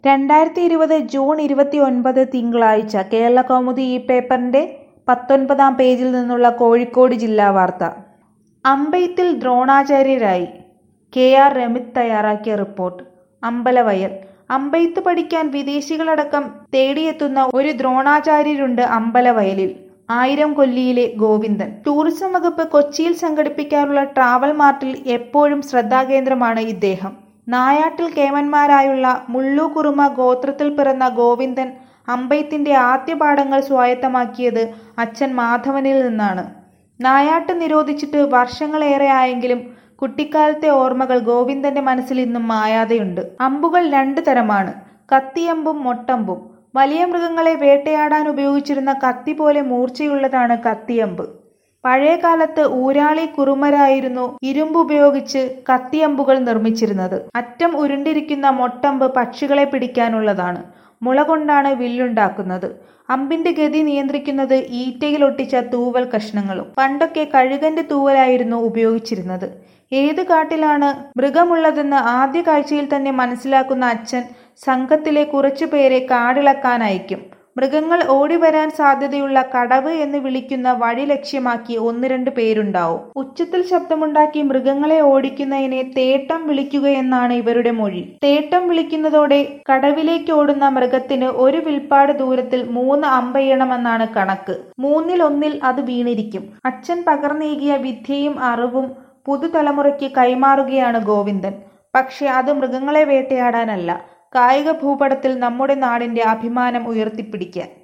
രണ്ടായിരത്തി ഇരുപത് ജൂൺ ഇരുപത്തിയൊൻപത് തിങ്കളാഴ്ച കേരളകൗമുദി ഈ പേപ്പറിന്റെ പത്തൊൻപതാം പേജിൽ നിന്നുള്ള കോഴിക്കോട് ജില്ലാ വാർത്ത അമ്പെയ്ത്തിൽ ദ്രോണാചാര്യരായി കെ ആർ രമിത് തയ്യാറാക്കിയ റിപ്പോർട്ട് അമ്പലവയൽ അമ്പെയ്ത്ത് പഠിക്കാൻ വിദേശികളടക്കം തേടിയെത്തുന്ന ഒരു ദ്രോണാചാര്യരുണ്ട് അമ്പലവയലിൽ ആയിരം കൊല്ലിയിലെ ഗോവിന്ദൻ ടൂറിസം വകുപ്പ് കൊച്ചിയിൽ സംഘടിപ്പിക്കാറുള്ള ട്രാവൽ മാർട്ടിൽ എപ്പോഴും ശ്രദ്ധാകേന്ദ്രമാണ് ഇദ്ദേഹം നായാട്ടിൽ കേമന്മാരായുള്ള മുള്ളു കുറുമ ഗോത്രത്തിൽ പിറന്ന ഗോവിന്ദൻ അമ്പെയ്ത്തിന്റെ ആദ്യ പാഠങ്ങൾ സ്വായത്തമാക്കിയത് അച്ഛൻ മാധവനിൽ നിന്നാണ് നായാട്ട് നിരോധിച്ചിട്ട് വർഷങ്ങളേറെ ആയെങ്കിലും കുട്ടിക്കാലത്തെ ഓർമ്മകൾ ഗോവിന്ദന്റെ മനസ്സിൽ ഇന്നും മായാതെയുണ്ട് അമ്പുകൾ രണ്ടു തരമാണ് കത്തിയമ്പും മൊട്ടമ്പും വലിയ മൃഗങ്ങളെ വേട്ടയാടാൻ ഉപയോഗിച്ചിരുന്ന കത്തി പോലെ മൂർച്ചയുള്ളതാണ് കത്തിയമ്പ് പഴയ കാലത്ത് ഊരാളി കുറുമരായിരുന്നു ഇരുമ്പ് ഉപയോഗിച്ച് കത്തിയമ്പുകൾ നിർമ്മിച്ചിരുന്നത് അറ്റം ഉരുണ്ടിരിക്കുന്ന മൊട്ടമ്പ് പക്ഷികളെ പിടിക്കാനുള്ളതാണ് മുള കൊണ്ടാണ് വില്ലുണ്ടാക്കുന്നത് അമ്പിന്റെ ഗതി നിയന്ത്രിക്കുന്നത് ഈറ്റയിൽ ഒട്ടിച്ച തൂവൽ കഷ്ണങ്ങളും പണ്ടൊക്കെ കഴുകന്റെ തൂവലായിരുന്നു ഉപയോഗിച്ചിരുന്നത് ഏത് കാട്ടിലാണ് മൃഗമുള്ളതെന്ന് ആദ്യ കാഴ്ചയിൽ തന്നെ മനസ്സിലാക്കുന്ന അച്ഛൻ സംഘത്തിലെ കുറച്ചു പേരെ കാടിളക്കാൻ അയക്കും മൃഗങ്ങൾ ഓടിവരാൻ സാധ്യതയുള്ള കടവ് എന്ന് വിളിക്കുന്ന വഴി ലക്ഷ്യമാക്കി ഒന്ന് രണ്ട് പേരുണ്ടാവും ഉച്ചത്തിൽ ശബ്ദമുണ്ടാക്കി മൃഗങ്ങളെ ഓടിക്കുന്നതിനെ തേട്ടം വിളിക്കുകയെന്നാണ് ഇവരുടെ മൊഴി തേട്ടം വിളിക്കുന്നതോടെ കടവിലേക്ക് ഓടുന്ന മൃഗത്തിന് ഒരു വിൽപ്പാട് ദൂരത്തിൽ മൂന്ന് അമ്പെയ്യണമെന്നാണ് കണക്ക് മൂന്നിൽ ഒന്നിൽ അത് വീണിരിക്കും അച്ഛൻ പകർന്നേകിയ വിദ്യയും അറിവും പുതുതലമുറയ്ക്ക് കൈമാറുകയാണ് ഗോവിന്ദൻ പക്ഷെ അത് മൃഗങ്ങളെ വേട്ടയാടാനല്ല കായിക ഭൂപടത്തിൽ നമ്മുടെ നാടിന്റെ അഭിമാനം ഉയർത്തിപ്പിടിക്കാൻ